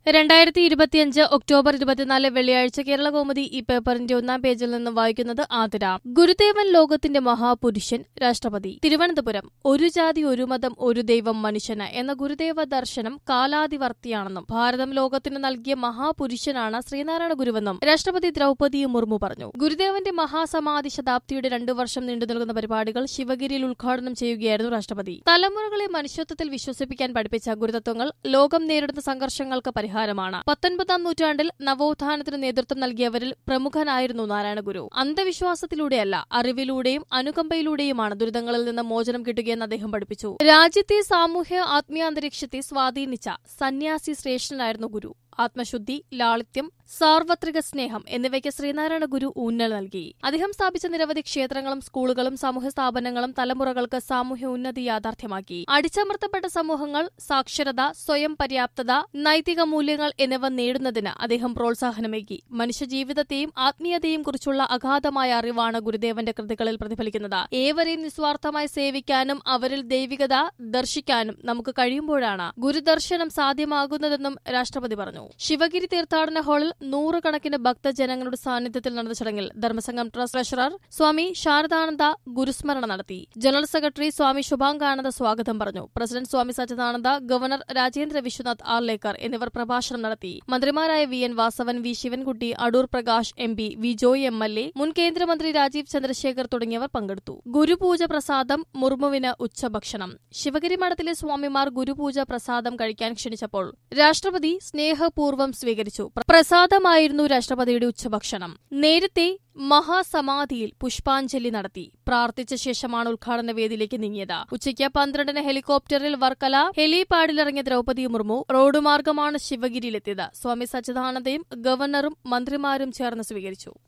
രണ്ടായിരത്തി ഇരുപത്തിയഞ്ച് ഒക്ടോബർ ഇരുപത്തിനാല് വെള്ളിയാഴ്ച കേരള കൗമുദി ഈ പേപ്പറിന്റെ ഒന്നാം പേജിൽ നിന്ന് വായിക്കുന്നത് ആതിര ഗുരുദേവൻ ലോകത്തിന്റെ മഹാപുരുഷൻ രാഷ്ട്രപതി തിരുവനന്തപുരം ഒരു ജാതി ഒരു മതം ഒരു ദൈവം മനുഷ്യന് എന്ന ഗുരുദേവ ദർശനം കാലാതിവർത്തിയാണെന്നും ഭാരതം ലോകത്തിന് നൽകിയ മഹാപുരുഷനാണ് ശ്രീനാരായണ ഗുരുവെന്നും രാഷ്ട്രപതി ദ്രൗപദി മുർമു പറഞ്ഞു ഗുരുദേവന്റെ മഹാസമാധി ശതാബ്ദിയുടെ രണ്ടു വർഷം നീണ്ടു നിൽക്കുന്ന പരിപാടികൾ ശിവഗിരിയിൽ ഉദ്ഘാടനം ചെയ്യുകയായിരുന്നു രാഷ്ട്രപതി തലമുറകളെ മനുഷ്യത്വത്തിൽ വിശ്വസിപ്പിക്കാൻ പഠിപ്പിച്ച ഗുരുതത്വങ്ങൾ ലോകം നേരിടുന്ന സംഘർഷങ്ങൾക്ക് പരിഹാരമാണ് പത്തൊൻപതാം നൂറ്റാണ്ടിൽ നവോത്ഥാനത്തിന് നേതൃത്വം നൽകിയവരിൽ പ്രമുഖനായിരുന്നു നാരായണ ഗുരു അന്ധവിശ്വാസത്തിലൂടെയല്ല അറിവിലൂടെയും അനുകമ്പയിലൂടെയുമാണ് ദുരിതങ്ങളിൽ നിന്ന് മോചനം കിട്ടുകയെന്ന് അദ്ദേഹം പഠിപ്പിച്ചു രാജ്യത്തെ സാമൂഹ്യ ആത്മീയ അന്തരീക്ഷത്തെ സ്വാധീനിച്ച സന്യാസി ശ്രേഷ്ഠനായിരുന്നു ഗുരു ആത്മശുദ്ധി ലാളിത്യം സാർവത്രിക സ്നേഹം എന്നിവയ്ക്ക് ശ്രീനാരായണ ഗുരു ഊന്നൽ നൽകി അദ്ദേഹം സ്ഥാപിച്ച നിരവധി ക്ഷേത്രങ്ങളും സ്കൂളുകളും സാമൂഹ്യ സ്ഥാപനങ്ങളും തലമുറകൾക്ക് സാമൂഹ്യ ഉന്നതി യാഥാർത്ഥ്യമാക്കി അടിച്ചമർത്തപ്പെട്ട സമൂഹങ്ങൾ സാക്ഷരത സ്വയം പര്യാപ്തത നൈതിക മൂല്യങ്ങൾ എന്നിവ നേടുന്നതിന് അദ്ദേഹം പ്രോത്സാഹനമേകി മനുഷ്യജീവിതത്തെയും ആത്മീയതയും കുറിച്ചുള്ള അഗാധമായ അറിവാണ് ഗുരുദേവന്റെ കൃതികളിൽ പ്രതിഫലിക്കുന്നത് ഏവരെയും നിസ്വാർത്ഥമായി സേവിക്കാനും അവരിൽ ദൈവികത ദർശിക്കാനും നമുക്ക് കഴിയുമ്പോഴാണ് ഗുരുദർശനം സാധ്യമാകുന്നതെന്നും രാഷ്ട്രപതി പറഞ്ഞു ശിവഗിരി തീർത്ഥാടന ഹാളിൽ നൂറുകണക്കിന് ഭക്തജനങ്ങളുടെ സാന്നിധ്യത്തിൽ നടന്ന ചടങ്ങിൽ ധർമ്മസംഘം ട്രസ്റ്റ് ട്രഷറർ സ്വാമി ശാരദാനന്ദ ഗുരുസ്മരണ നടത്തി ജനറൽ സെക്രട്ടറി സ്വാമി ശുഭാംഗാനന്ദ സ്വാഗതം പറഞ്ഞു പ്രസിഡന്റ് സ്വാമി സച്ചിദാനന്ദ ഗവർണർ രാജേന്ദ്ര വിശ്വനാഥ് ആർലേക്കർ എന്നിവർ പ്രഭാഷണം നടത്തി മന്ത്രിമാരായ V N Vasavan V Sivankutty Adoor Prakash M P V Joy M L A മുൻ കേന്ദ്രമന്ത്രി രാജീവ് ചന്ദ്രശേഖർ തുടങ്ങിയവർ പങ്കെടുത്തു ഗുരുപൂജ പ്രസാദം മുർമുവിന് ഉച്ചഭക്ഷണം ശിവഗിരി മഠത്തിലെ സ്വാമിമാർ ഗുരുപൂജ പ്രസാദം കഴിക്കാൻ ക്ഷണിച്ചപ്പോൾ രാഷ്ട്രപതി സ്നേഹപൂർവ്വം സ്വീകരിച്ചു പ്ര- പ്രസാദമായിരുന്നു രാഷ്ട്രപതിയുടെ ഉച്ചഭക്ഷണം നേരത്തെ മഹാസമാധിയിൽ പുഷ്പാഞ്ജലി നടത്തി പ്രാർത്ഥിച്ച ശേഷമാണ് ഉദ്ഘാടന വേദിയിലേക്ക് നീങ്ങിയത് ഉച്ചയ്ക്ക് പന്ത്രണ്ടിന് ഹെലികോപ്റ്ററിൽ വർക്കല ഹെലിപാഡിലിറങ്ങിയ ദ്രൗപദി മുർമു റോഡ് മാർഗമാണ് ശിവഗിരിയിലെത്തിയത് സ്വാമി സച്ചിദാനന്ദയും ഗവർണറും മന്ത്രിമാരും ചേർന്ന് സ്വീകരിച്ചു